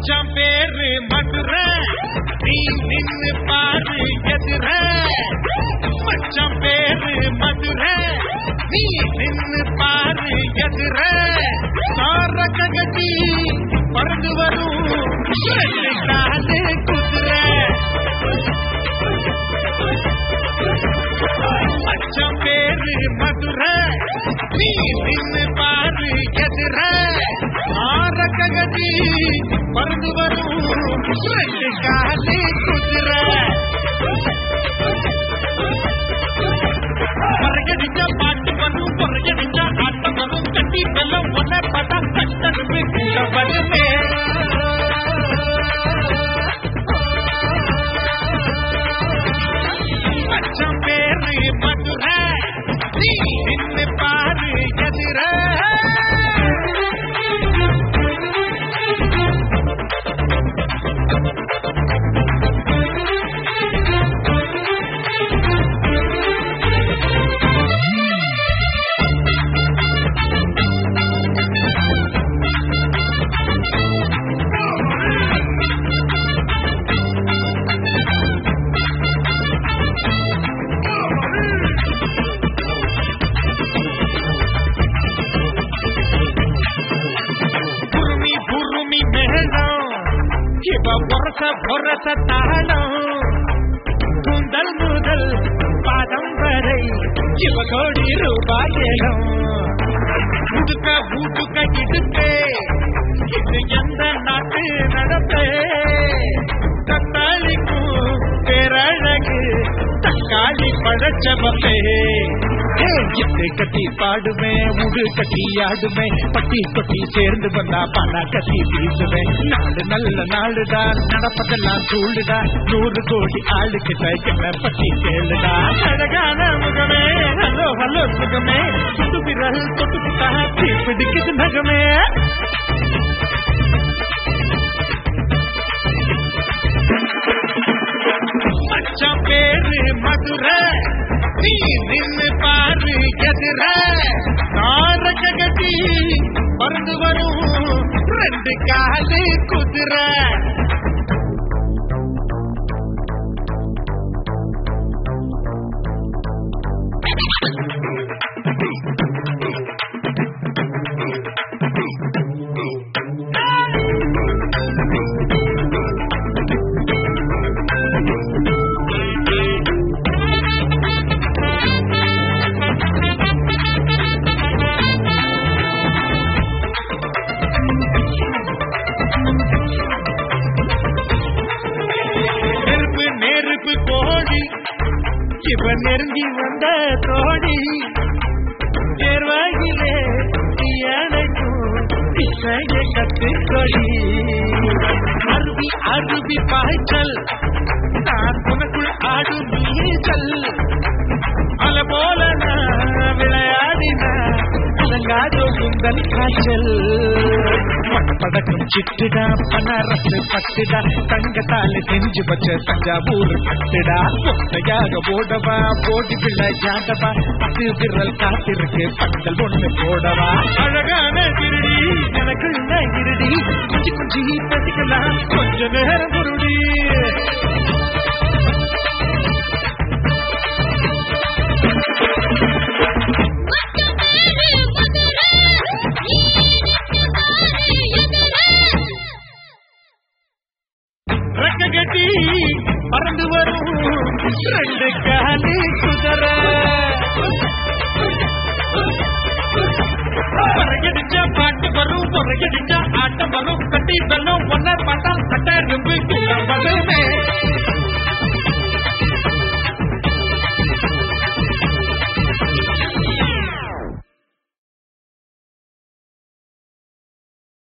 மச்சான் பேரு மதுரை நீ நின்னு பாரு எதிர மச்சான் பேரு மதுரை நீ நின்னு பாரு எதிர சார ககதி பறந்து வரும் ரெண்டு காலு குதிரை மச்சான் பேரு மதுரை நீ நின்னு பாரு எதிர ஆற ககதி பறந்து வரும் ரெண்டு காலு குதிரை பறகடிச்ச பாட்டு வரும் பொறகடிச்ச ஆட்டம் வரும் கட்டி வெள்ளம் ஒன்ன பார்த்தா கட்டணுமே கூட வருமே மச்சான் பேரு மதுரை நீ நின்னு பாரு எதிர புருமி புருமி மேளம் இவ பொரச பொரச தாளம் கூந்தல் முதல் பாதம் வரை இவ கோடி ரூபாய் ஏலம் உடுக்க ஊட்டுக்க இடுப்பே இது எந்த நாட்டு நடப்பே தத்தாளிக்கும் பேரழகு தக்காளி பழச்சமப்பே எத்தை கட்டி பாடுவேன் உடு கட்டி ஆடுவேன் பட்டி கொட்டி சேர்ந்து வந்தா பண கட்டி வீசுவேன் நாடு நல்ல நாடுதான் நடப்பதெல்லாம் சூடுடா நூறு கோடி ஆளுக்கிட்ட என்ன பட்டி கேளுடா அழகான முகமே ஹலோ ஹலோ சுகமே சுட்டு விரல் தொட்டு புட்டா பிடிக்குது நகமே மச்சான் பேரு மதுரை நீ நின்னு பாரு எதிர நாரக கட்டி பறந்து வரும் ரெண்டு காலு குதிரை நெருப்பு நெருப்பு கோடி இவ நெருங்கி வந்த தோடி தேர்வாகிலே அணைக்கும் இசைய கத்துக்கொடி அருவி அருவி பாய்ச்சல் நான் உனக்குள் ஆடு நீச்சல் அல போல நான் விளையாடின அலங்காதோ உங்கள் காய்ச்சல் படக்கும் சிட்டுடா பனரசு பட்டுடா தங்கத்தால செஞ்சு வச்ச தஞ்சாவூர் பட்டுடா ஒத்தையாக ஓடவா ஓடி விளையாடவா பத்து விரல் காத்திருக்கு பந்தல் ஒண்ணு போடவா அழகான திருடி எனக்கு இருடி குஞ்சி குஞ்சி பேசிக்கலாம் கொஞ்ச நேரம் குருடி ரெக்க கட்டி பறந்து வரும் ரெண்டு காலி குதிரை பறகடிச்ச பாட்டு வரும் பொறகடிச்ச ஆட்டம் வரும் கட்டி வெல்லும் ஒன்ன பார்த்தா கட்ட எறும்பு வருமே